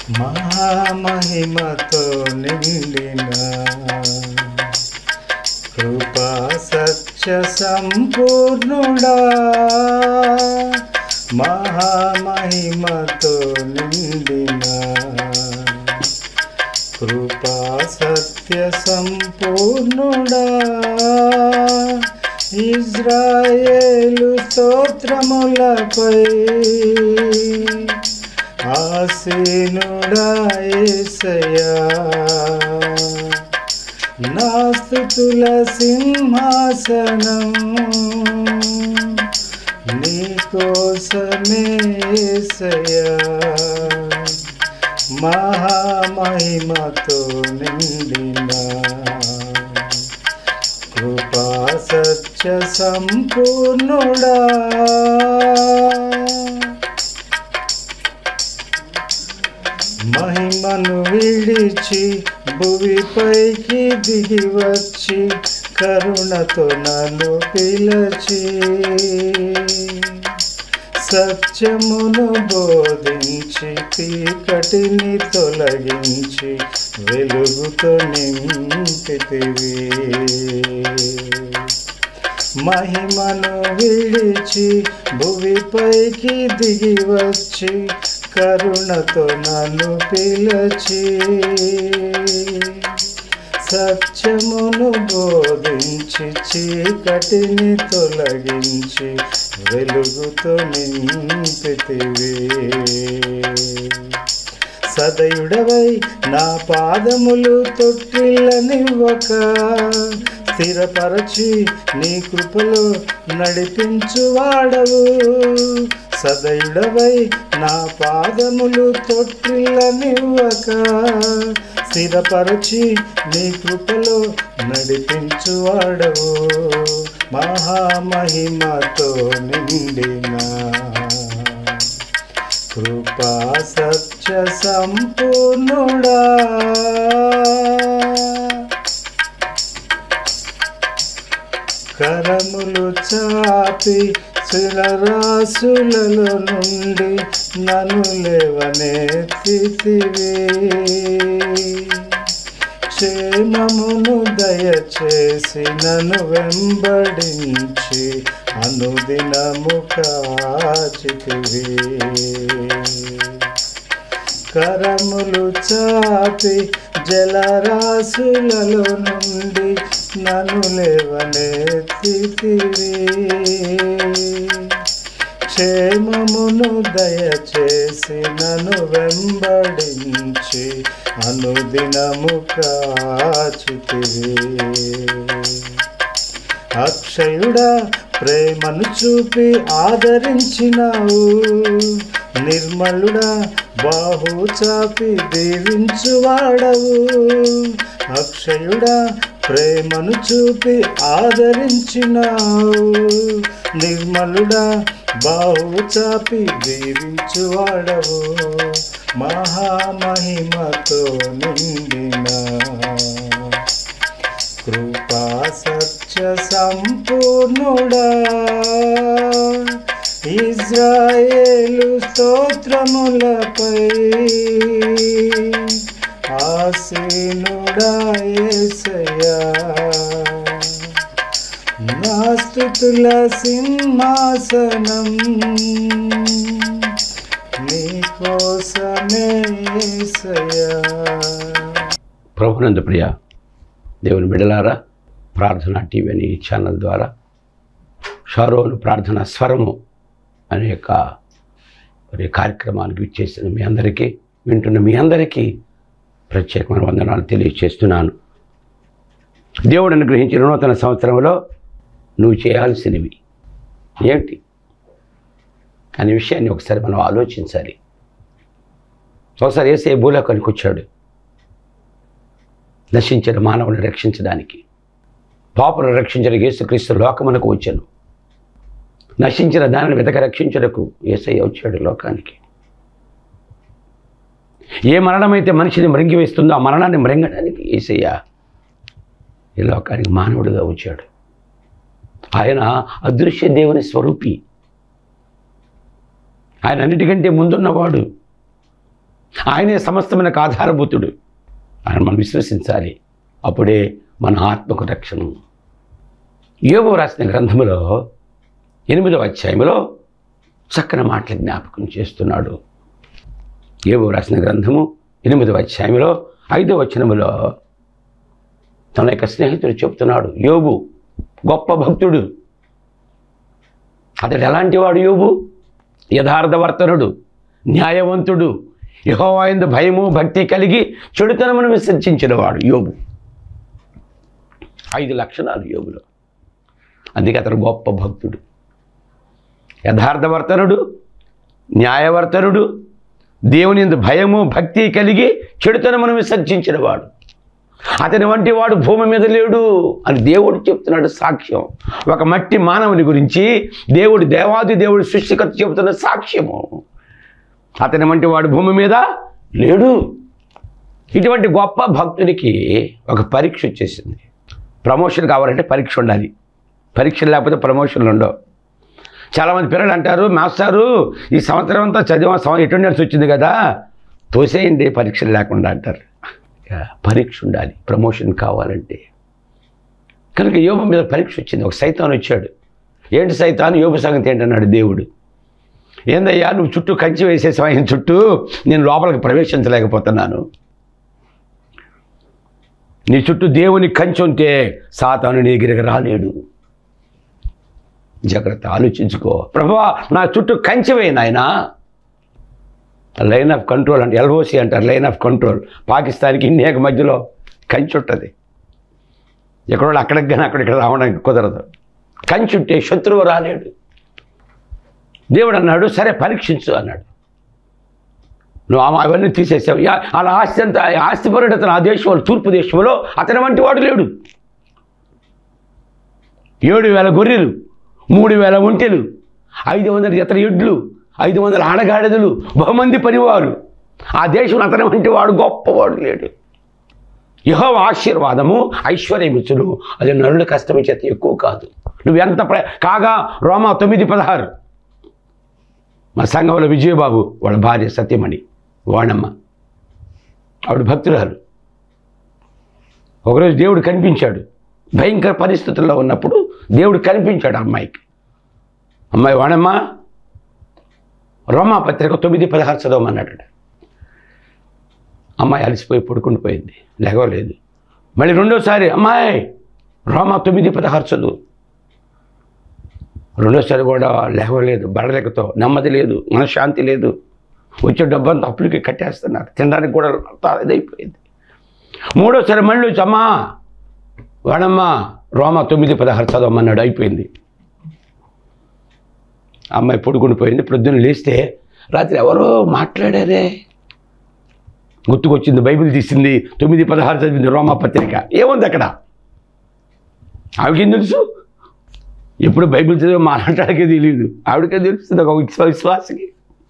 మహామహిమతో నిండిన కృపా సత్య సంపూర్ణుడా మహామహిమతో నిండిన కృపా సత్య సంపూర్ణుడా ఇజ్రాయేలు స్తోత్రములపై ఆసీనుడా యేసయ్యా నా స్థుతుల సింహాసనం నీకోసమే యేసయ్యా మహామహిమతో నిండిన కృపా సత్య సంపూర్ణుడా మహిమను విడిచి భువిపైకి దిగి వచ్చి కరుణతో నన్ను పిలచి సత్యమును బోధించి చీకటిని తొలగించి వెలుగుతో నింపితివి మహిమను విడిచి భువిపైకి దిగి వచ్చి కరుణతో నన్ను పిలచి సత్యమును బోధించి చీకటిని తొలగించి వెలుగుతో నింపితివి సదయుడవై నా పాదములు తొట్టిల్లనివ్వక స్థిరపరచి నీ కృపలో నడిపించువాడవు సదయుడవై నా పాదములు తొట్టిల్లనివ్వక స్థిరపరచి నీ కృపలో నడిపించువాడవు మహామహిమతో నిండిన కృపా సత్య సంపూర్ణుడా కరములు చాపి శిలరాశులలో నుండి నన్ను లేవనెత్తితివి క్షేమమును దయచేసి నన్ను వెంబడించి అనుదినము కాచితివి కరములు చాపి జలరాశులలో నుండి నన్ను లేవనెత్తితివి క్షేమమును దయచేసి నన్ను వెంబడించి అనుదినము కాచితివి అక్షయుడా ప్రేమను చూపి ఆదరించినావు నిర్మలుడా బాహు చాపి దీవించువాడవు అక్షయుడా ప్రేమను చూపి ఆదరించినావు నిర్మలుడా బాహు చాపి దీవించువాడవు మహామహిమతో నిండిన కృపా సత్య సంపూర్ణుడా ఇజ్రాయేలు స్తోత్రములపై ఆసీనుడా యేసయ్యా నా స్తుతుల సింహాసనం నీకోసమే యేసయ్యా ప్రభునందు ప్రియ దేవుని బిడలారా ప్రార్థన టీవీ అనే ఈ ఛానల్ ద్వారా షారోను ప్రార్థన స్వరము అనే యొక్క మరి కార్యక్రమానికి ఇచ్చేసిన మీ అందరికీ వింటున్న మీ అందరికీ ప్రత్యేకమైన వందనాలు తెలియజేస్తున్నాను దేవుడు అనుగ్రహించిన నూతన సంవత్సరంలో నువ్వు చేయాల్సినవి ఏమిటి అనే విషయాన్ని ఒకసారి మనం ఆలోచించాలి ఒకసారి వేసే భూలోకానికి వచ్చాడు నశించిన మానవుని రక్షించడానికి పాపను రక్షించడానికి యేసుక్రీస్తు లోకమునకు వచ్చాను నశించిన దానిని వెతక రక్షించడకు ఏసయ్య వచ్చాడు లోకానికి ఏ మరణమైతే మనిషిని మృంగివేస్తుందో ఆ మరణాన్ని మృంగడానికి ఏసయ్య ఈ లోకానికి మానవుడిగా వచ్చాడు ఆయన అదృశ్య దేవుని స్వరూపి ఆయన అన్నిటికంటే ముందున్నవాడు ఆయనే సమస్తమైనకు ఆధారభూతుడు ఆయన మనం విశ్వసించాలి అప్పుడే మన ఆత్మకు రక్షణ యోగు రాసిన గ్రంథములో ఎనిమిదవ అధ్యాయంలో చక్కని మాటలు జ్ఞాపకం చేస్తున్నాడు యోగు రాసిన గ్రంథము ఎనిమిదవ అధ్యాయంలో ఐదవ వచనములో తన యొక్క స్నేహితుడు చెప్తున్నాడు యోగు గొప్ప భక్తుడు అతడు ఎలాంటి వాడు యోగు యథార్థవర్తనుడు న్యాయవంతుడు యహోవాయందు భయము భక్తి కలిగి చెడుతనమును విసర్జించిన వాడు యోగు ఐదు లక్షణాలు యోగులో అందుకే అతడు గొప్ప భక్తుడు యథార్థవర్తనుడు న్యాయవర్తనుడు దేవుని యందు భయము భక్తి కలిగి చెడుతనమును విసర్జించిన వాడు అతని వంటి వాడు భూమి మీద లేడు అని దేవుడు చెప్తున్నాడు సాక్ష్యం ఒక మట్టి మానవుని గురించి దేవుడు దేవాది దేవుడు సృష్టికర్త చెబుతున్న సాక్ష్యము అతని వంటి వాడు భూమి మీద లేడు ఇటువంటి గొప్ప భక్తునికి ఒక పరీక్ష వచ్చేసింది ప్రమోషన్ కావాలంటే పరీక్ష ఉండాలి పరీక్ష లేకపోతే ప్రమోషన్లు ఉండవు చాలామంది పిల్లలు అంటారు మాస్టారు ఈ సంవత్సరం అంతా చదివా సంవ అటెండెన్స్ వచ్చింది కదా తోసేయండి పరీక్షలు లేకుండా అంటారు ఇక పరీక్ష ఉండాలి ప్రమోషన్ కావాలంటే కనుక యోగ మీద పరీక్ష వచ్చింది ఒక సైతాన్ వచ్చాడు ఏంటి సైతాన్ యోగ సంగతి ఏంటన్నాడు దేవుడు ఏందయ్యా నువ్వు చుట్టూ కంచి వేసేసావు ఆయన చుట్టూ నేను లోపలికి ప్రవేశించలేకపోతున్నాను నీ చుట్టూ దేవుని కంచి ఉంటే సాతాను నీ దగ్గరికి రాలేడు జాగ్రత్త ఆలోచించుకో ప్రభా నా చుట్టూ కంచెవే నాయనా లైన్ ఆఫ్ కంట్రోల్ అంటే ఎల్ఓసి అంటారు లైన్ ఆఫ్ కంట్రోల్ పాకిస్తాన్కి ఇండియాకి మధ్యలో కంచి ఉంటుంది ఎక్కడో అక్కడికి కానీ అక్కడికి రావడానికి కుదరదు కంచి ఉంటే శత్రువు రాలేడు దేవుడు అన్నాడు సరే పరీక్షించు అన్నాడు నువ్వు ఆమె అవన్నీ తీసేసావు యా- అలా ఆస్తి అంతా ఆస్తిపరుడు అతను ఆ దేశంలో తూర్పు దేశంలో అతని వంటి వాడు లేడు ఏడు వేల గొర్రెలు మూడు వేల ఒంటెలు ఐదు వందల ఇతర ఎడ్లు ఐదు వందల ఆడగాడిదలు బహుమంది పనివారు ఆ దేశం అతని వంటి వాడు గొప్పవాడు లేడు యహో ఆశీర్వాదము ఐశ్వర్యమిచ్చును అది నరుల కష్టం చేత ఎక్కువ కాదు నువ్వు ఎంత ప్ర కాగా రోమా తొమ్మిది పదహారు మా సంఘంలో విజయబాబు వాళ్ళ భార్య సత్యమణి వాణమ్మ ఆవిడ భక్తురాలు ఒకరోజు దేవుడు కనిపించాడు భయంకర పరిస్థితుల్లో ఉన్నప్పుడు దేవుడు కనిపించాడు ఆ అమ్మాయికి అమ్మాయి వాణమ్మ రోమా పత్రిక తొమ్మిది పదహారు చదవమన్నాడు అమ్మాయి అలసిపోయి పడుకుని పోయింది లేగలేదు మళ్ళీ రెండోసారి అమ్మాయి రోమా తొమ్మిది పదహారు చదువు రెండోసారి కూడా లేవలేదు బడలేకతో నెమ్మది లేదు మనశ్శాంతి లేదు వచ్చే డబ్బంతా అప్పులకి కట్టేస్తున్నారు తినడానికి కూడా అంతా ఇదైపోయింది మూడోసారి మళ్ళీ వచ్చి అమ్మా వాడమ్మా రోమా తొమ్మిది పదహారు చదవమన్నాడు అయిపోయింది అమ్మాయి పడుకుని పోయింది ప్రొద్దున లేస్తే రాత్రి ఎవరో మాట్లాడారే గుర్తుకొచ్చింది బైబిల్ తీసింది తొమ్మిది పదహారు చదివింది రోమా పత్రిక ఏముంది అక్కడ ఆవిడకేం తెలుసు ఎప్పుడు బైబిల్ చదివి మాట్లాడకే తెలియదు ఆవిడకే తెలుస్తుంది ఒక విశ్వ- విశ్వాసకి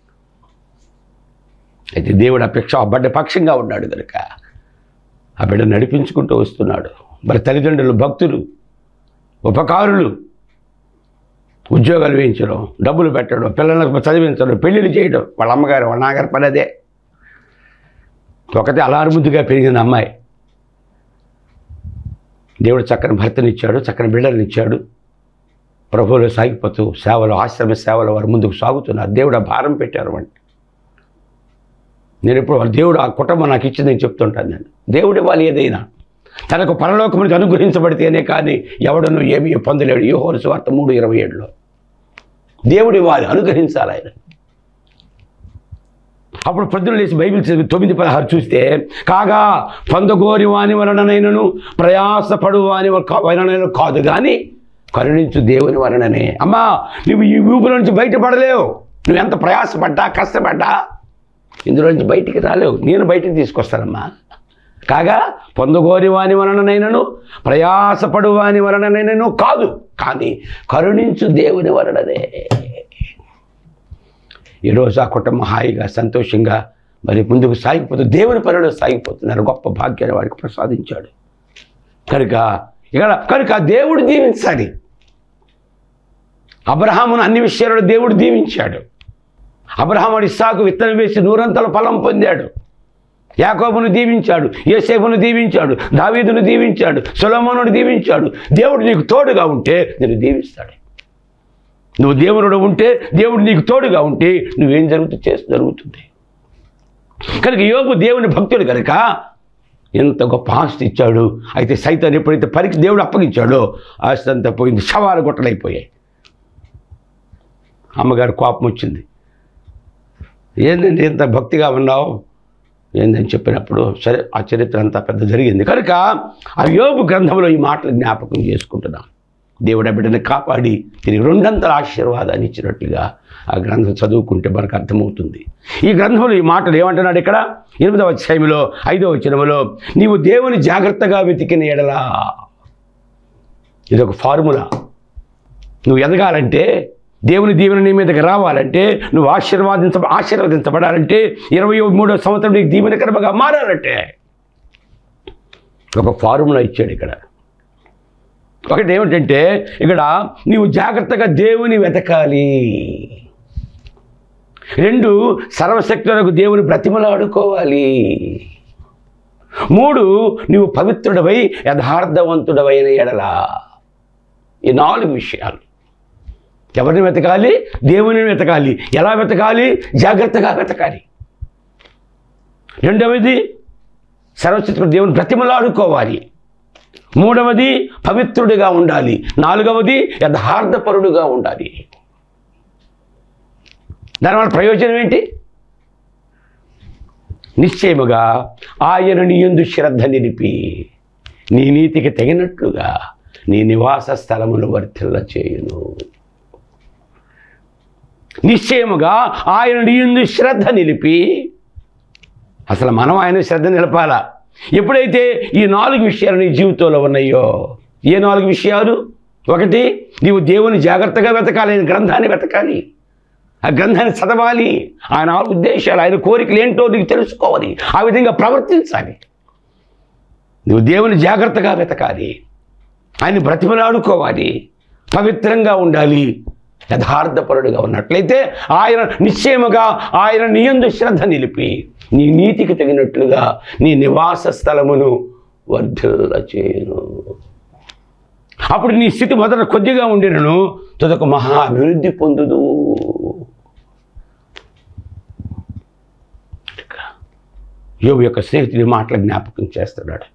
అయితే దేవుడు అపేక్ష ఆ బిడ్డ పక్షంగా ఉన్నాడు కనుక ఆ బిడ్డ నడిపించుకుంటూ వస్తున్నాడు మరి తల్లిదండ్రులు భక్తులు ఉపకారులు ఉద్యోగాలు వేయించడం డబ్బులు పెట్టడం పిల్లలకు చదివించడం పెళ్ళిళ్ళు చేయడం వాళ్ళ అమ్మగారు వాళ్ళ నాన్నగారు పని అదే ఒకతే అలారుముద్దుగా పెరిగిన అమ్మాయి దేవుడు చక్కని భర్తనిచ్చాడు చక్కని బిడ్డలనిచ్చాడు ప్రభువులో సాగిపోతూ సేవలు ఆశ్రమ సేవలు వారు ముందుకు సాగుతున్నారు దేవుడు ఆ భారం పెట్టారు వాడిని నేను ఇప్పుడు దేవుడు ఆ కుటుంబం నాకు ఇచ్చిందని చెప్తుంటాను నేను దేవుడు ఇవ్వాలి ఏదైనా తనకు పరలోకమునికి అనుగ్రహించబడితేనే కానీ ఎవడను ఏమీ పొందలేడు యోహోను సువార్త మూడు ఇరవై ఏడులో దేవుడు ఇవ్వాలి అనుగ్రహించాలి ఆయన అప్పుడు పొద్దున లేచి బైబిల్ చదివి తొమ్మిది పదహారు చూస్తే కాగా పొందగోరి వాని వలననైనను ప్రయాసపడు వాని వలనైన కాదు కానీ కరుణించు దేవుని వలననే అమ్మా నువ్వు ఈ ఊపుల నుంచి బయటపడలేవు నువ్వు ఎంత ప్రయాసపడ్డా కష్టపడ్డా ఇందులో నుంచి బయటికి రాలేవు నేను బయటికి తీసుకొస్తానమ్మా కాగా పొందగోరి వాని వలననైనను ప్రయాసపడు వాని వలననైనను కాదు కానీ కరుణించు దేవుని వలననే ఈరోజు ఆ కుటుంబం హాయిగా సంతోషంగా మరి ముందుకు సాగిపోతూ దేవుని పనిలో సాగిపోతున్నారు గొప్ప భాగ్యాన్ని వాడికి ప్రసాదించాడు కనుక ఇక్కడ కనుక దేవుడు దీవించాలి అబ్రహామును అన్ని విషయాలలో దేవుడు దీవించాడు అబ్రహాముడు ఇస్సాకు విత్తనం వేసి నూరంతల ఫలం పొందాడు యాకోబును దీవించాడు యేసేపును దీవించాడు దావీదును దీవించాడు సొలమోనును దీవించాడు దేవుడు నీకు తోడుగా ఉంటే నేను దీవిస్తాడు నువ్వు దేవుడు ఉంటే దేవుడు నీకు తోడుగా ఉంటే నువ్వేం జరుగుతూ చేసి జరుగుతుంది కనుక యోగు దేవుని భక్తుడు కనుక ఎంత గొప్ప ఆస్తి ఇచ్చాడు అయితే సైతాన్ని ఎప్పుడైతే పరికి దేవుడు అప్పగించాడో ఆస్తి అంతా పోయింది శవాలు గొట్టలైపోయాయి అమ్మగారు కోపం వచ్చింది ఏందండి ఇంత భక్తిగా ఉన్నావు ఏందని చెప్పినప్పుడు సరే ఆ చరిత్ర అంతా పెద్ద జరిగింది కనుక ఆ యోగు గ్రంథంలో ఈ మాటలు జ్ఞాపకం చేసుకుంటున్నాం దేవుడు ఆ బిడ్డని కాపాడి తిరిగి రెండంతల ఆశీర్వాదాన్ని ఇచ్చినట్లుగా ఆ గ్రంథం చదువుకుంటే మనకు అర్థమవుతుంది ఈ గ్రంథంలో ఈ మాటలు ఏమంటున్నాడు ఇక్కడ ఎనిమిదవ అధ్యాయంలో ఐదవ వచనములో నీవు దేవుని జాగ్రత్తగా వెతికిన ఎడలా ఇది ఒక ఫార్ములా నువ్వు ఎదగాలంటే దేవుని దీవెన నీ మీదకి రావాలంటే నువ్వు ఆశీర్వాదించ ఆశీర్వదించబడాలంటే ఇరవై మూడో సంవత్సరం నీకు దీవెనకరముగా మారాలంటే ఒక ఫార్ములా ఇచ్చాడు ఇక్కడ ఒకటి ఏమిటంటే ఇక్కడ నీవు జాగ్రత్తగా దేవుని వెతకాలి రెండు సర్వశక్తులకు దేవుని బ్రతిమలాడుకోవాలి మూడు నీవు పవిత్రుడవై యథార్థవంతుడవైన ఎడలా ఈ నాలుగు విషయాలు ఎవరిని వెతకాలి దేవుని వెతకాలి ఎలా వెతకాలి జాగ్రత్తగా వెతకాలి రెండవది సర్వశక్తుడు దేవుని బ్రతిమలాడుకోవాలి మూడవది పవిత్రుడిగా ఉండాలి నాలుగవది యథార్థపరుడుగా ఉండాలి దానివల్ల ప్రయోజనం ఏంటి నిశ్చయముగా ఆయన నీ యందు శ్రద్ధ నిలిపి నీ నీతికి తగినట్లుగా నీ నివాస స్థలమును వర్తిల్ల చేయును నిశ్చయముగా ఆయన నీ యందు శ్రద్ధ నిలిపి అసలు మనం ఆయన శ్రద్ధ నిలపాలా ఎప్పుడైతే ఈ నాలుగు విషయాలు నీ జీవితంలో ఉన్నాయో ఏ నాలుగు విషయాలు ఒకటి నీవు దేవుని జాగ్రత్తగా వెతకాలి ఆయన గ్రంథాన్ని వెతకాలి ఆ గ్రంథాన్ని చదవాలి ఆయన ఉద్దేశాలు ఆయన కోరికలు ఏంటో నీకు తెలుసుకోవాలి ఆ విధంగా ప్రవర్తించాలి నువ్వు దేవుని జాగ్రత్తగా వెతకాలి ఆయన బ్రతిమలాడుకోవాలి పవిత్రంగా ఉండాలి యథార్థపరుడుగా ఉన్నట్లయితే ఆయన నిశ్చయముగా ఆయన నియందు శ్రద్ధ నిలిపి నీ నీతికి తగినట్లుగా నీ నివాస స్థలమును వర్ధిల్ల చేయను అప్పుడు నీ స్థితి మొదట కొద్దిగా ఉండినను తుదక మహా అభివృద్ధి పొందుదు యోగు యొక్క స్నేహితుడి మాటల జ్ఞాపకం చేస్తున్నాడు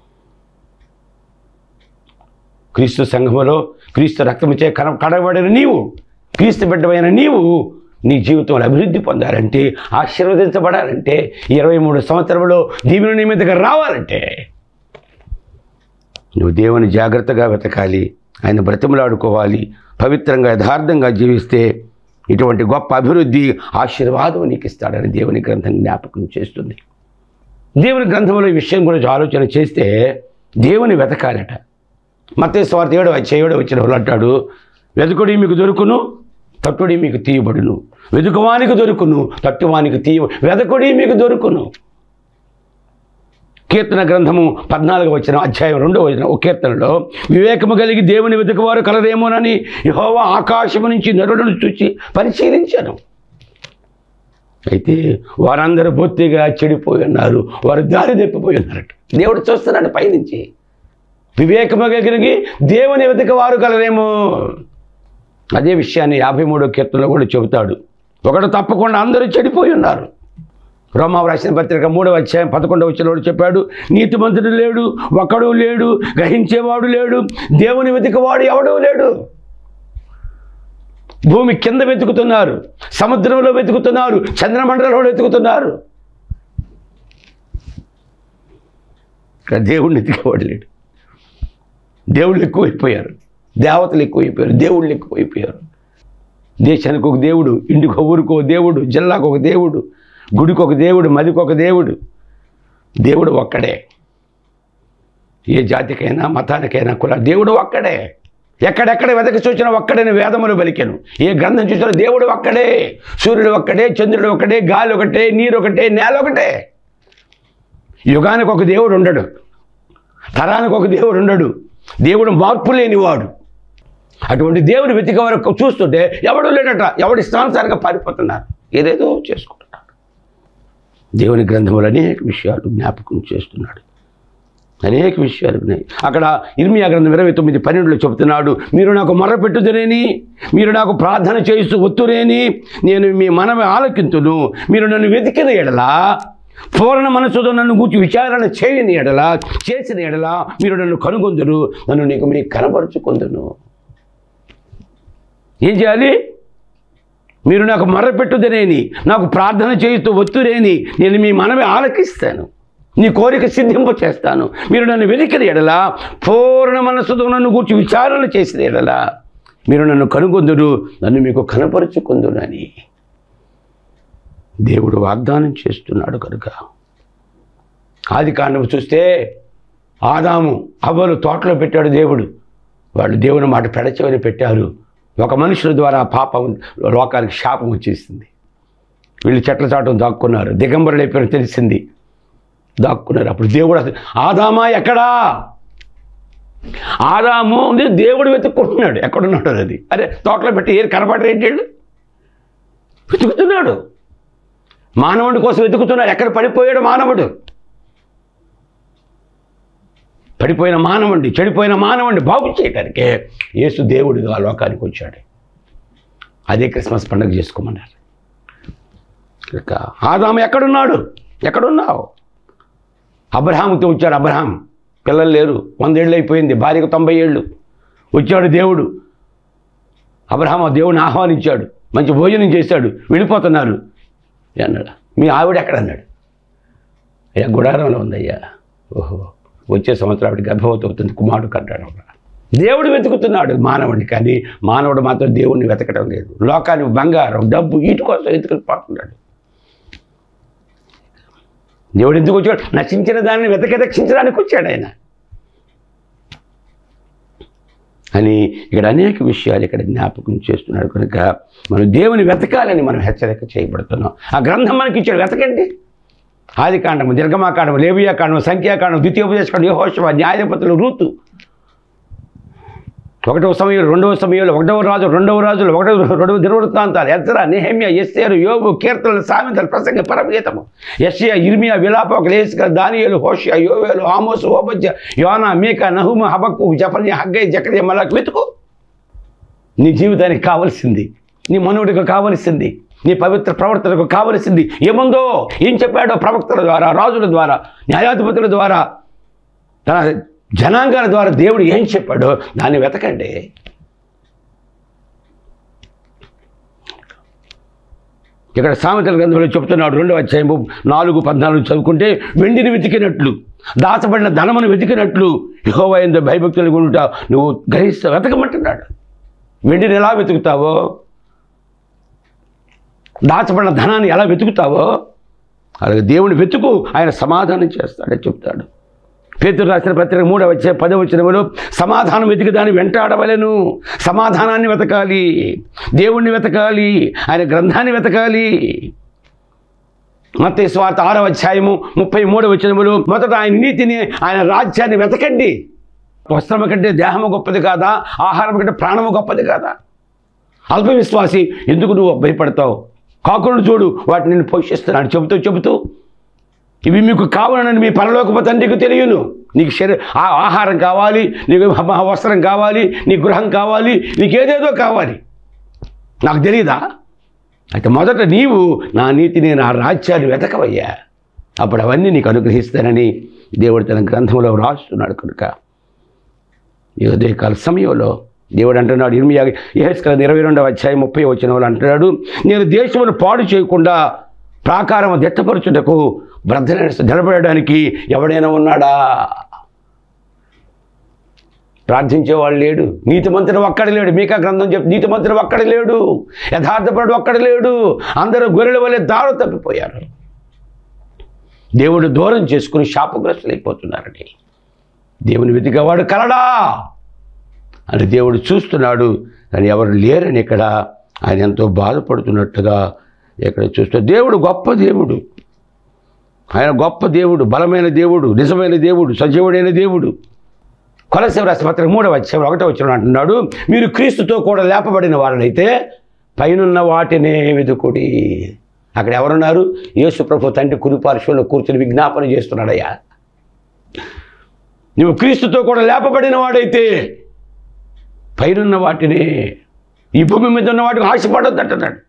క్రీస్తు సంఘములో క్రీస్తు రక్తముచే కన కడబడిన నీవు క్రీస్తు బిడ్డమైన నీవు నీ జీవితంలో అభివృద్ధి పొందాలంటే ఆశీర్వదించబడాలంటే ఇరవై మూడు సంవత్సరంలో దీవెన నీ మీదకి రావాలంటే నువ్వు దేవుని జాగ్రత్తగా వెతకాలి ఆయన బ్రతిమలాడుకోవాలి పవిత్రంగా యథార్థంగా జీవిస్తే ఇటువంటి గొప్ప అభివృద్ధి ఆశీర్వాదం నీకు ఇస్తాడని దేవుని గ్రంథం జ్ఞాపకం చేస్తుంది దేవుని గ్రంథంలో ఈ విషయం గురించి ఆలోచన చేస్తే దేవుని వెతకాలట మతే స్వార్థ ఏడవ చేయడం వచ్చిన వాళ్ళు అంటాడు వెతుకుడి మీకు దొరుకును తట్టుడి మీకు తీయబడును వెతుకువానికి దొరుకును తట్టువానికి తీయ వెతకుడి మీకు దొరుకును కీర్తన గ్రంథము పద్నాలుగు వచ్చిన అధ్యాయం రెండో వచ్చిన ఒక కీర్తనలో వివేకము కలిగి దేవుని వెతుకువారు కలరేమోనని యెహోవా ఆకాశము నుంచి నరులను చూచి పరిశీలించాను అయితే వారందరూ బొత్తిగా చెడిపోయి ఉన్నారు వారు దారి తప్పిపోయి ఉన్నారట దేవుడు చూస్తున్నాడు పైనుంచి వివేకము కలిగి దేవుని వెతక వారు కలరేమో అదే విషయాన్ని యాభై మూడో కీర్తనలో కూడా చెబుతాడు ఒకడు తప్పకుండా అందరూ చెడిపోయి ఉన్నారు రోమా రాసిన పత్రిక మూడవ అధ్యాయం పదకొండవ వచ్చినోడు చెప్పాడు నీతిమంతుడు లేడు ఒకడు లేడు గ్రహించేవాడు లేడు దేవుని వెతికవాడు ఎవడూ లేడు భూమి కింద వెతుకుతున్నారు సముద్రంలో వెతుకుతున్నారు చంద్రమండలంలో వెతుకుతున్నారు కానీ దేవుడిని వెతికేవాడు లేడు దేవుళ్ళు ఎక్కువైపోయారు దేవతలు ఎక్కువైపోయారు దేవుళ్ళు ఎక్కువైపోయారు దేశానికి ఒక దేవుడు ఇంటికి ఒక ఊరికి ఒక దేవుడు జిల్లాకు ఒక దేవుడు గుడికి ఒక దేవుడు మదికి ఒక దేవుడు దేవుడు ఒక్కడే ఏ జాతికైనా మతానికైనా కుల దేవుడు ఒక్కడే ఎక్కడెక్కడ వెతక చూసినా ఒక్కడని వేదములు పలికాను ఏ గ్రంథం చూసినా దేవుడు ఒక్కడే సూర్యుడు ఒక్కడే చంద్రుడు ఒకటే గాలి ఒకటే నీరు ఒకటే నేల ఒకటే యుగానికి ఒక దేవుడు ఉండడు తరానికి ఒక దేవుడు ఉండడు దేవుడు మార్పు లేనివాడు అటువంటి దేవుడు వెతికే వరకు చూస్తుంటే ఎవడు లేడట ఎవడి స్థానసారిగా పారిపోతున్నారు ఏదేదో చేసుకుంటున్నారు దేవుని గ్రంథంలో అనేక విషయాలు జ్ఞాపకం చేస్తున్నాడు అనేక విషయాలు ఉన్నాయి అక్కడ ఇర్మియా గ్రంథం ఇరవై తొమ్మిది పన్నెండులో చెబుతున్నాడు మీరు నాకు మొర్ర పెట్టుదురేని మీరు నాకు ప్రార్థన చేస్తూ ఒత్తురేని నేను మీ మనవి ఆలకింతును మీరు నన్ను వెతికిన ఎడలా పూర్ణ మనసుతో నన్ను కూర్చి విచారణ చేయని ఎడలా చేసిన ఎడలా మీరు నన్ను కనుగొందురు నన్ను నీకు మీకు కనపరుచుకుందును ఏం చేయాలి మీరు నాకు మొర్రపెట్టుదనేని నాకు ప్రార్థన చేయుతూ ఒత్తురేని నేను మీ మనవి ఆలకిస్తాను నీ కోరిక సిద్ధింప చేస్తాను మీరు నన్ను వెతికిన ఎడలా పూర్ణ మనస్సుతో నన్ను కూర్చి విచారణ చేసిన ఎడలా మీరు నన్ను కనుగొందురు నన్ను మీకు కనపరుచుకుందునని దేవుడు వాగ్దానం చేస్తున్నాడు కనుక ఆది కాండం చూస్తే ఆదాము అవ్వలు తోటలో పెట్టాడు దేవుడు వాళ్ళు దేవుని మాట పెడచవని పెట్టారు ఒక మనుషుల ద్వారా పాపం లోకానికి శాపం వచ్చేసింది వీళ్ళు చెట్ల చాటం దాక్కున్నారు దిగంబరులు అయిపోయిన తెలిసింది దాక్కున్నారు అప్పుడు దేవుడు అసలు ఆదామా ఎక్కడా ఆదాము ఉంది దేవుడు వెతుక్కుంటున్నాడు ఎక్కడున్నాడు అది అరే తోటలో పెట్టి ఏరు కనపడరేంటి వీళ్ళు వెతుకుతున్నాడు మానవుడి కోసం వెతుకుతున్నాడు ఎక్కడ పడిపోయాడు మానవుడు పడిపోయిన మానవుడిని చెడిపోయిన మానవుడిని బాగు చేయడానికే యేసు దేవుడిగా లోకానికి వచ్చాడు అదే క్రిస్మస్ పండుగ చేసుకోమన్నారు ఇక ఆదాము ఎక్కడున్నాడు ఎక్కడున్నావు అబ్రహాముతో వచ్చాడు అబ్రహాం పిల్లలు లేరు వందేళ్ళు అయిపోయింది భార్యకు తొంభై ఏళ్ళు వచ్చాడు దేవుడు అబ్రహాం ఆ దేవుడిని ఆహ్వానించాడు మంచి భోజనం చేశాడు వెళ్ళిపోతున్నారు అన్నాడు మీ ఆవిడ ఎక్కడ అన్నాడు అయ్యా గుడారంలో ఉందయ్యా ఓహో వచ్చే సంవత్సరం ఆవిడ గర్భవతి అవుతుంది కుమారుడు కట్టాడు దేవుడు వెతుకుతున్నాడు మానవుడిని కానీ మానవుడు మాత్రం దేవుడిని వెతకడం లేదు లోకాన్ని బంగారం డబ్బు వీటి కోసం వెతుకుని పోతున్నాడు దేవుడు ఎందుకు వచ్చాడు నశించిన దానిని వెతక రక్షించడానికి వచ్చాడు ఆయన అని ఇక్కడ అనేక విషయాలు ఇక్కడ జ్ఞాపకం చేస్తున్నాడు కనుక మనం దేవుని వెతకాలని మనం హెచ్చరిక చేయబడుతున్నాం ఆ గ్రంథం మనకి ఇచ్చాడు వెతకండి ఆది కాండము దీర్ఘమాకాండము లేబియాకాండము సంఖ్యాకాండం ద్వితీయోపదేశకాండం యహోశవ న్యాయపతులు రూతు ఒకటవ సమయంలో రెండవ సమయంలో ఒకటవ రాజు రెండవ రాజులు ఒకటవ రెండవ దినవృత్తాంతాలు ఎత్తర నెహమ్య ఎస్సేరు యోబు కీర్తనలు సామెతలు ప్రసంగ పరమగీతము యశ్య ఇర్మియా విలాప లేస్క దానియలు హోషియా యోవేలు ఆమోసు ఓబజ్య యోనా మీక నహుమ హబక్కు జఫన్య హగ్గై జకర్య మలక్ వెతుకు నీ జీవితానికి కావలసింది నీ మనుడికి కావలసింది నీ పవిత్ర ప్రవర్తనకు కావలసింది ఏముందో ఏం చెప్పాడో ప్రవక్తల ద్వారా రాజుల ద్వారా న్యాయాధిపతుల ద్వారా తన జనాంగాల ద్వారా దేవుడు ఏం చెప్పాడో దాన్ని వెతకండి ఇక్కడ సామెతల గ్రంథంలో చెప్తున్నాడు రెండో అధ్యాయము నాలుగు పద్నాలుగు చదువుకుంటే వెండిని వెతికినట్లు దాచబడిన ధనమును వెతికినట్లు యహోవైందో భయభక్తులు ఉంట నువ్వు గ్రహిస్తా వెతకమంటున్నాడు వెండిని ఎలా వెతుకుతావో దాచబడిన ధనాన్ని ఎలా వెతుకుతావో అలాగే దేవుని వెతుకు ఆయన సమాధానం చేస్తాడని చెప్తాడు పేతురు రాసిన పత్రిక మూడవ వచ్చే పదవచనములో సమాధానం వెతికి దాన్ని వెంటాడవలెను సమాధానాన్ని వెతకాలి దేవుణ్ణి వెతకాలి ఆయన గ్రంథాన్ని వెతకాలి మత స్వార్థ ఆరవ అధ్యాయము ముప్పై మూడవ వచనములు మొదట ఆయన నీతిని ఆయన రాజ్యాన్ని వెతకండి వస్త్రము కంటే దేహము గొప్పది కాదా ఆహారం కంటే ప్రాణము గొప్పది కాదా అల్ప విశ్వాసి ఎందుకు నువ్వు భయపడతావు కాకులను చూడు వాటిని నేను పోషిస్తున్నాడు చెబుతూ చెబుతూ ఇవి మీకు కావాలని మీ పరలోకపు తండ్రికి తెలియను నీకు శరీర ఆ- ఆహారం కావాలి నీకు మ- వస్త్రం కావాలి నీ గృహం కావాలి నీకు ఏదేదో కావాలి నాకు తెలియదా అయితే మొదట నీవు నా నీతిని నా రాజ్యాన్ని వెతకవయ్యా అప్పుడు అవన్నీ నీకు అనుగ్రహిస్తానని దేవుడు తన గ్రంథంలో రాస్తున్నాడు కనుక ఈ ఉదయకాల సమయంలో దేవుడు అంటున్నాడు ఇర్మి ఏహెస్కల ఇరవై రెండవ అధ్యాయం ముప్పై వచ్చిన వాళ్ళు అంటున్నాడు నేను దేశమును పాడు చేయకుండా ప్రాకారం దిట్టపరచుటకు బ్రద్ద నిలబడడానికి ఎవడైనా ఉన్నాడా ప్రార్థించేవాడు లేడు నీతిమంతుడు ఒక్కడ లేడు మీకా గ్రంథం చెప్పి నీతిమంతుడు ఒక్కడ లేడు యథార్థపరుడు ఒక్కడ లేడు అందరూ గొర్రెల వల్లే దారు తప్పిపోయారు దేవుడు దూరం చేసుకుని శాపగ్రస్తులైపోతున్నారని దేవుని వెతికేవాడు కలడా అని దేవుడు చూస్తున్నాడు కానీ ఎవరు లేరని ఇక్కడ ఆయన ఎంతో బాధపడుతున్నట్టుగా ఇక్కడ చూస్తే దేవుడు గొప్ప దేవుడు ఆయన గొప్ప దేవుడు బలమైన దేవుడు నిజమైన దేవుడు సజీవుడైన దేవుడు కొలసీవ రాష్ట్ర పత్రిక మూడవ అధ్యాయం ఒకటో వచ్చిన అంటున్నాడు మీరు క్రీస్తుతో కూడా లేపబడిన వారినైతే పైనున్న వాటినే వెతుకుడి అక్కడ ఎవరున్నారు యేసు ప్రభు తండ్రి కురిపార్శ్వంలో కూర్చొని విజ్ఞాపన చేస్తున్నాడయ్యా నువ్వు క్రీస్తుతో కూడా లేపబడిన వాడైతే పైనున్న వాటిని ఈ భూమి మీద ఉన్న వాటికి ఆశపడొద్దు అంటున్నాడు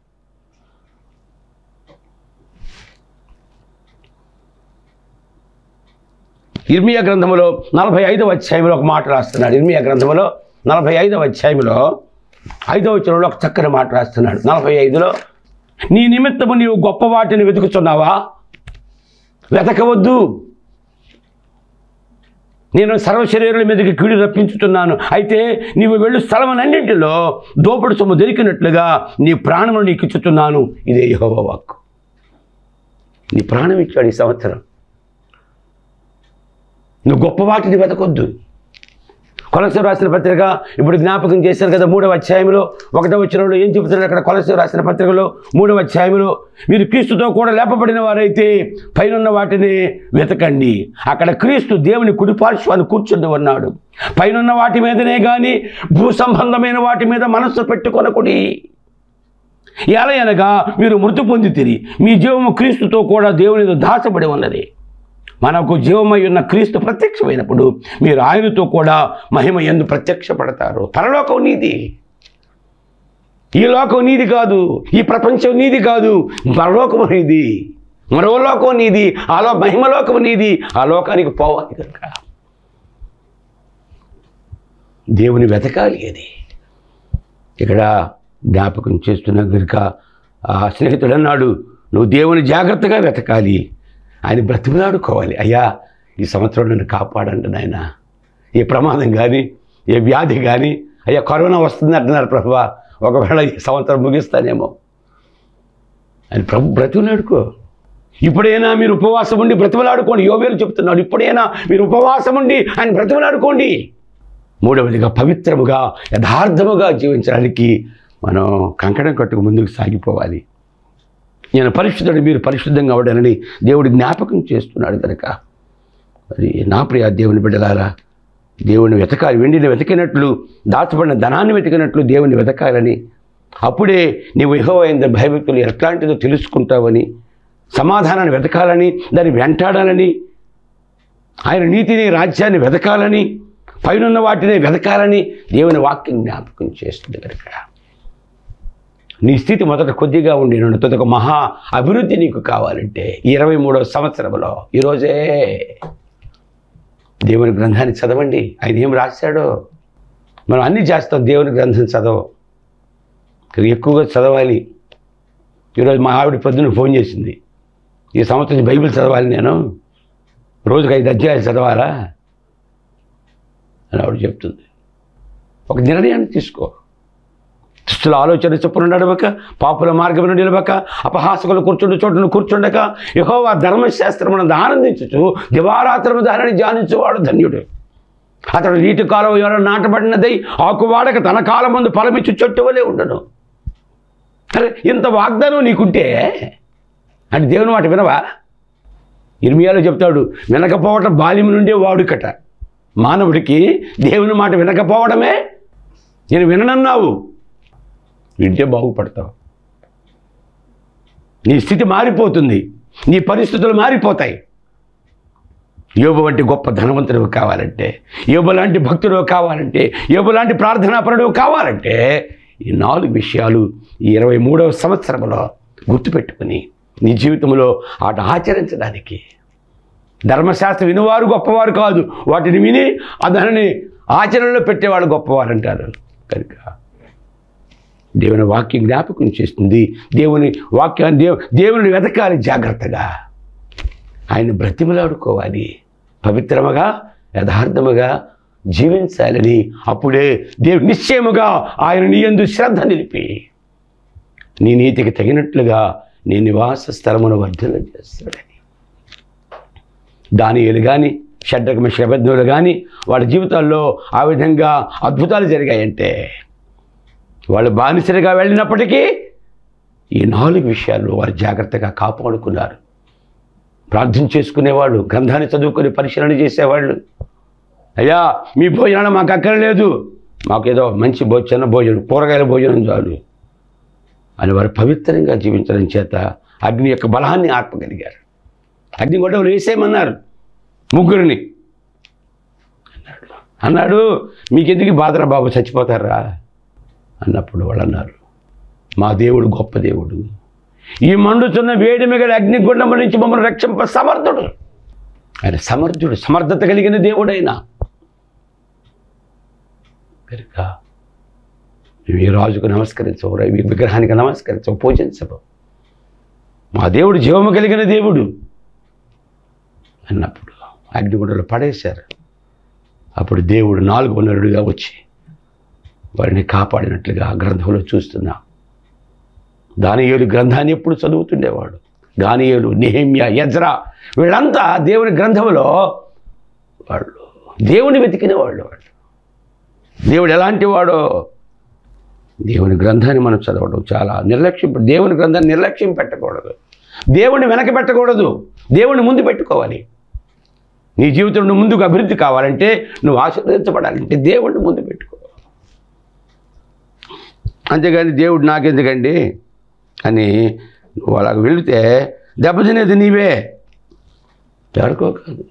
ఇర్మియా గ్రంథములో నలభై ఐదవ అధ్యాయంలో ఒక మాట రాస్తున్నాడు ఇర్మియా గ్రంథములో నలభై ఐదవ అధ్యాయంలో ఐదవ వచనంలో ఒక చక్కని మాట రాస్తున్నాడు నలభై ఐదులో నీ నిమిత్తము నీవు గొప్ప వాటిని వెతుకుతున్నావా వెతకవద్దు నేను సర్వశరీరుల మీదకి కీడు రప్పించుతున్నాను అయితే నీవు వెళ్ళు స్థలములన్నింటిలో దోపుడు సొమ్ము దొరికినట్లుగా నీ ప్రాణమును నీకు ఇచ్చుతున్నాను ఇదే యెహోవా వాక్కు నీ ప్రాణం ఇచ్చాడు ఈ సంవత్సరం నువ్వు గొప్ప వాటిని వెతకొద్దు కొలసీరు రాసిన పత్రిక ఇప్పుడు జ్ఞాపకం చేశారు కదా మూడవ అధ్యాయంలో ఒకటో వచ్చినప్పుడు ఏం చెబుతున్నారు అక్కడ కొలసీరు రాసిన పత్రికలో మూడవ అధ్యాయంలో మీరు క్రీస్తుతో కూడా లేపబడిన వారైతే పైనున్న వాటిని వెతకండి అక్కడ క్రీస్తు దేవుని కుడిపార్శ్వాన్ని కూర్చుండి ఉన్నాడు పైనున్న వాటి మీదనే కానీ భూ సంబంధమైన వాటి మీద మనస్సు పెట్టుకొనకుడి ఎలా అనగా మీరు మృతి పొందితిరి మీ జీవము క్రీస్తుతో కూడా దేవునితో దాచబడి ఉన్నది మనకు జీవమై ఉన్న క్రీస్తు ప్రత్యక్షమైనప్పుడు మీరు ఆయనతో కూడా మహిమ ఎందు ప్రత్యక్షపడతారు పరలోకం నీది ఈ లోకం నీది కాదు ఈ ప్రపంచం నీది కాదు పరలోకం నీది మరో లోకం నీది ఆ లో మహిమలోకం నీది ఆ లోకానికి పోవాలి కనుక దేవుని వెతకాలి అది ఇక్కడ జ్ఞాపకం చేస్తున్న కనుక ఆ స్నేహితుడు అన్నాడు నువ్వు దేవుని జాగ్రత్తగా వెతకాలి ఆయన బ్రతిమలాడుకోవాలి అయ్యా ఈ సంవత్సరం నన్ను కాపాడండి నాయన ఏ ప్రమాదం కానీ ఏ వ్యాధి కానీ అయ్యా కరోనా వస్తుంది అంటున్నారు ప్రభు ఒకవేళ ఈ సంవత్సరం ముగిస్తానేమో అని ప్రభు బ్రతిమలాడుకో ఇప్పుడైనా మీరు ఉపవాసం ఉండి బ్రతిమలాడుకోండి యోవేలు చెప్తున్నాడు ఇప్పుడైనా మీరు ఉపవాసం ఉండి ఆయన బ్రతిమలాడుకోండి మూడవదిగా పవిత్రముగా యథార్థముగా జీవించడానికి మనం కంకణం కట్టుకు ముందుకు సాగిపోవాలి నేను పరిశుద్ధుడు మీరు పరిశుద్ధంగా అవడానని దేవుడు జ్ఞాపకం చేస్తున్నాడు కనుక మరి నా ప్రియ దేవుని బిడ్డలారా దేవుని వెతకాలి వెండిని వెతికినట్లు దాచబడిన ధనాన్ని వెతికినట్లు దేవుని వెతకాలని అప్పుడే నీవు యెహోవా భయభక్తులు ఎట్లాంటిదో తెలుసుకుంటావని సమాధానాన్ని వెతకాలని దాన్ని వెంటాడాలని ఆయన నీతిని రాజ్యాన్ని వెతకాలని పైనున్న వాటిని వెతకాలని దేవుని వాక్యం జ్ఞాపకం చేస్తుంది కనుక నీ స్థితి మొదట కొద్దిగా ఉండి నుండి ఒక మహా అభివృద్ధి నీకు కావాలంటే ఈ ఇరవై మూడవ సంవత్సరంలో ఈరోజే దేవుని గ్రంథాన్ని చదవండి ఆయన ఏం రాశాడో మనం అన్నీ చేస్తాం దేవుని గ్రంథం చదవం కానీ ఎక్కువగా చదవాలి ఈరోజు మా ఆవిడ పొద్దున్న ఫోన్ చేసింది ఈ సంవత్సరం బైబిల్ చదవాలి నేను రోజుకి ఐదు అధ్యాయాలు చదవాలా అని ఆవిడ చెప్తుంది ఒక నిర్ణయాన్ని తీసుకో దుస్తుల ఆలోచన చొప్పున నడవక పాపుల మార్గమును నిలవక అపహాసకులు కూర్చుండు చోటును కూర్చుండక యహోవా ధర్మశాస్త్రమును ఆనందించుచు దివారాత్రము దానిని ధ్యానించువాడు ధన్యుడు అతడు నీటి కాలం ఎవరో నాటబడినదై ఆకువాడక తన కాలం ముందు ఫలమిచ్చు చెట్టు వలె ఉండను అరే ఇంత వాగ్దానం నీకుంటే అంటే దేవుని మాట వినవా ఇర్మియాలో చెప్తాడు వినకపోవటం బాల్యం నుండే వాడుకట మానవుడికి దేవుని మాట వినకపోవడమే నేను విననన్నావు వింటే బాగుపడతావు నీ స్థితి మారిపోతుంది నీ పరిస్థితులు మారిపోతాయి యోబు వంటి గొప్ప ధనవంతుడు కావాలంటే యోబు లాంటి భక్తుడు కావాలంటే యోబు లాంటి ప్రార్థనాపరుడు కావాలంటే ఈ నాలుగు విషయాలు ఈ ఇరవై మూడవ సంవత్సరంలో గుర్తుపెట్టుకుని నీ జీవితంలో ఆట ఆచరించడానికి ధర్మశాస్త్రం వినివారు గొప్పవారు కాదు వాటిని విని ఆ దానిని ఆచరణలో పెట్టేవాళ్ళు గొప్పవారు అంటారు కనుక దేవుని వాక్యం జ్ఞాపకం చేస్తుంది దేవుని వాక్యాన్ని దేవు దేవుని వెతకాలి జాగ్రత్తగా ఆయన బ్రతిమలాడుకోవాలి పవిత్రముగా యథార్థముగా జీవించాలని అప్పుడే దేవుడు నిశ్చయముగా ఆయన నీ యందు శ్రద్ధ నిలిపి నీ నీతికి తగినట్లుగా నీ నివాస స్థలమును వర్ధన చేస్తాడని దానియులు కానీ షడ్రకమ శబద్ధులు కానీ వాళ్ళ జీవితాల్లో ఆ విధంగా అద్భుతాలు జరిగాయంటే వాళ్ళు బానిసలుగా వెళ్ళినప్పటికీ ఈ నాలుగు విషయాల్లో వారు జాగ్రత్తగా కాపాడుకున్నారు ప్రార్థన చేసుకునేవాళ్ళు గ్రంథాన్ని చదువుకొని పరిశీలన చేసేవాళ్ళు అయ్యా మీ భోజనాలు మాకు అక్కర్లేదు మాకు ఏదో మంచి భోజన భోజనం కూరగాయల భోజనం చాలు అని వారు పవిత్రంగా జీవించడం చేత అగ్ని యొక్క బలాన్ని ఆర్పగలిగారు అగ్ని గొడవలు వేసేయమన్నారు ముగ్గురిని అన్నాడు అన్నాడు మీకెందుకు ఈ బాధరా బాబు చచ్చిపోతారా అన్నప్పుడు వాళ్ళు అన్నారు మా దేవుడు గొప్ప దేవుడు ఈ మండుతున్న వేడి మిగల అగ్నిగుండం నుంచి మమ్మల్ని రక్షింప సమర్థుడు ఆయన సమర్థుడు సమర్థత కలిగిన దేవుడైనా కనుక మేము ఈ రాజుకు నమస్కరించవు ఈ విగ్రహానికి నమస్కరించవు పూజించవు మా దేవుడు జీవము కలిగిన దేవుడు అన్నప్పుడు అగ్నిగుండలో పడేశారు అప్పుడు దేవుడు నాలుగో నరుడుగా వచ్చి వారిని కాపాడినట్లుగా ఆ గ్రంథంలో చూస్తున్నాం దానియేలు గ్రంథాన్ని ఎప్పుడు చదువుతుండేవాడు దానియేలు నెహమ్య యజ్రా వీళ్ళంతా దేవుని గ్రంథంలో వాళ్ళు దేవుని వెతికిన వాళ్ళు వాళ్ళు దేవుడు ఎలాంటి వాడో దేవుని గ్రంథాన్ని మనం చదవడం చాలా నిర్లక్ష్యం దేవుని గ్రంథాన్ని నిర్లక్ష్యం పెట్టకూడదు దేవుని వెనక పెట్టకూడదు దేవుని ముందు పెట్టుకోవాలి నీ జీవితం నువ్వు ముందుకు అభివృద్ధి కావాలంటే నువ్వు ఆశీర్వదించబడాలంటే దేవుడిని ముందు పెట్టుకో అంతేగాని దేవుడు నాకెందుకండి అని నువ్వు అలాగ వెళితే దెబ్బతినేది నీవే ఎవరికో కాదు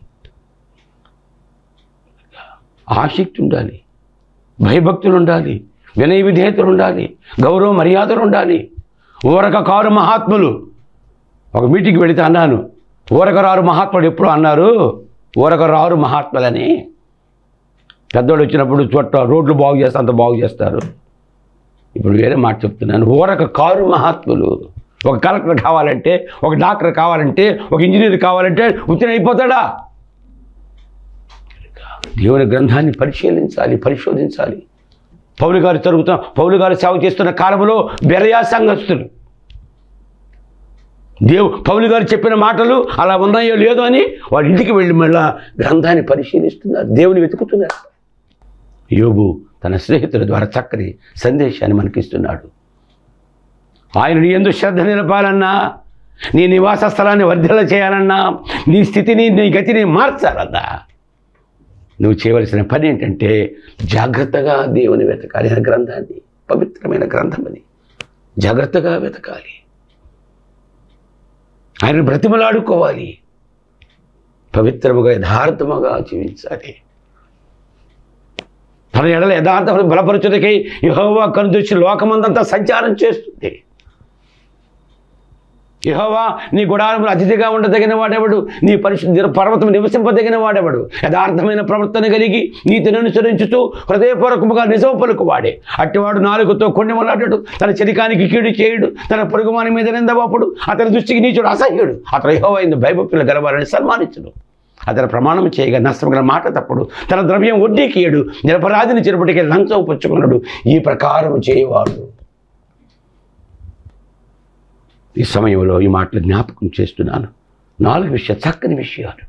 ఆసక్తి ఉండాలి భయభక్తులు ఉండాలి వినయ విధేయతలు ఉండాలి గౌరవ మర్యాదలు ఉండాలి ఊరక కారు మహాత్ములు ఒక మీటింగ్కి వెళితే అన్నాను ఊరక రారు మహాత్ముడు ఎప్పుడు అన్నారు ఊరక రారు మహాత్ములని పెద్దోళ్ళు వచ్చినప్పుడు చోట రోడ్లు బాగు చేస్తే అంత బాగు చేస్తారు ఇప్పుడు వేరే మాట చెప్తున్నాను ఊరక కారు మహాత్ములు ఒక కలెక్టర్ కావాలంటే ఒక డాక్టర్ కావాలంటే ఒక ఇంజనీర్ కావాలంటే ఉత్తరం అయిపోతాడా దేవుని గ్రంథాన్ని పరిశీలించాలి పరిశోధించాలి పౌలు గారు జరుగుతున్న పౌలు గారు సేవ చేస్తున్న కాలంలో బెరయా సంఘస్థులు దేవు పౌలు గారు చెప్పిన మాటలు అలా ఉన్నాయో లేదో అని వాళ్ళ ఇంటికి వెళ్ళి మళ్ళా గ్రంథాన్ని పరిశీలిస్తున్నారు దేవుని వెతుకుతున్నారు యోబు తన స్నేహితుల ద్వారా చక్కని సందేశాన్ని మనకిస్తున్నాడు ఆయన నీ ఎందు శ్రద్ధ నిలపాలన్నా నీ నివాస స్థలాన్ని వర్ధల చేయాలన్నా నీ స్థితిని నీ గతిని మార్చాలన్నా నువ్వు చేయవలసిన పని ఏంటంటే జాగ్రత్తగా దేవుని వెతకాలి అనే గ్రంథాన్ని పవిత్రమైన గ్రంథం అది జాగ్రత్తగా వెతకాలి ఆయన బ్రతిమలాడుకోవాలి పవిత్రముగా యథార్థముగా జీవించాలి తన ఎడల యథార్థమును బలపరచుటకై యహోవా కనుదృష్టి లోకమందంతా సంచారం చేస్తుంది యహోవా నీ గుడారములు అతిథిగా ఉండదగిన వాడెవడు నీ పరిశుద్ధ పర్వతం నివసింపదగిన వాడెవడు యథార్థమైన ప్రవర్తన కలిగి నీతిని అనుసరించుతూ హృదయపూర్వకముగా నిజం పలుకు వాడే అట్టివాడు నాలుగుతో కొన్ని మొలాడడు తన చెలికానికి కీడు చేయుడు తన పొరుగుమాని మీద నిందవాపుడు అతని దృష్టికి నీచుడు అసహ్యుడు అతను యహోవా ఇందు భయభక్తులు గలవారని సన్మానించుడు అతను ప్రమాణం చేయగా నష్టమైన మాట తప్పుడు తన ద్రవ్యం వడ్డీకి ఇయ్యడు నిరపరాధిని చెరుపటికి లంచం పుచ్చుకున్నాడు ఈ ప్రకారం చేయవాడు ఈ సమయంలో ఈ మాటలు జ్ఞాపకం చేస్తున్నాను నాలుగు విషయాలు చక్కని విషయాలు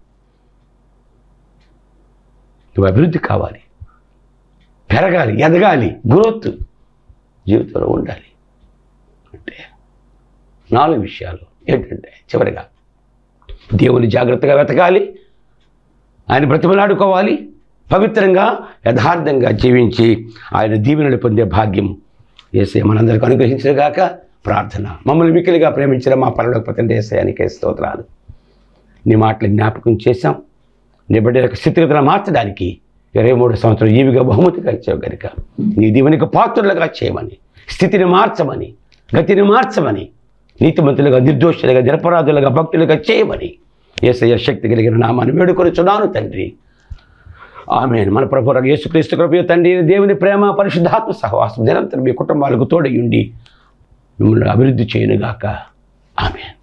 నువ్వు అభివృద్ధి కావాలి పెరగాలి ఎదగాలి గ్రోత్ జీవితంలో ఉండాలి అంటే నాలుగు విషయాలు ఏంటంటే చివరిగా దేవుని జాగ్రత్తగా వెతకాలి ఆయన బ్రతిమలాడుకోవాలి పవిత్రంగా యథార్థంగా జీవించి ఆయన దీవెనలు పొందే భాగ్యం ఏసే మనందరికీ అనుగ్రహించిన గాక ప్రార్థన మమ్మల్ని మిక్కిలిగా ప్రేమించిన మా పరలోక తండ్రి ఏసయానికే స్తోత్రాలు నీ మాటలు జ్ఞాపకం చేశాం నీ బిడ్డ యొక్క స్థితిగతులను మార్చడానికి ఇరవై మూడు సంవత్సరం ఈవిగా బహుమతిగా ఇచ్చావు కనుక నీ దీవెనికి పాత్రులుగా చేయమని స్థితిని మార్చమని గతిని మార్చమని నీతిమంతులుగా నిర్దోషులుగా నిరపరాధులుగా భక్తులుగా చేయమని ఏసయ్య శక్తి కలిగిన నామాన్ని వేడుకొనిచున్నాను తండ్రి ఆమె మన ప్రభు యేసుక్రీస్తు కృపయ తండ్రి దేవుని ప్రేమ పరిశుద్ధాత్మ సహవాసం నిరంతరం మీ కుటుంబాలకు తోడయుండి మిమ్మల్ని అభివృద్ధి చేయనుగాక ఆమె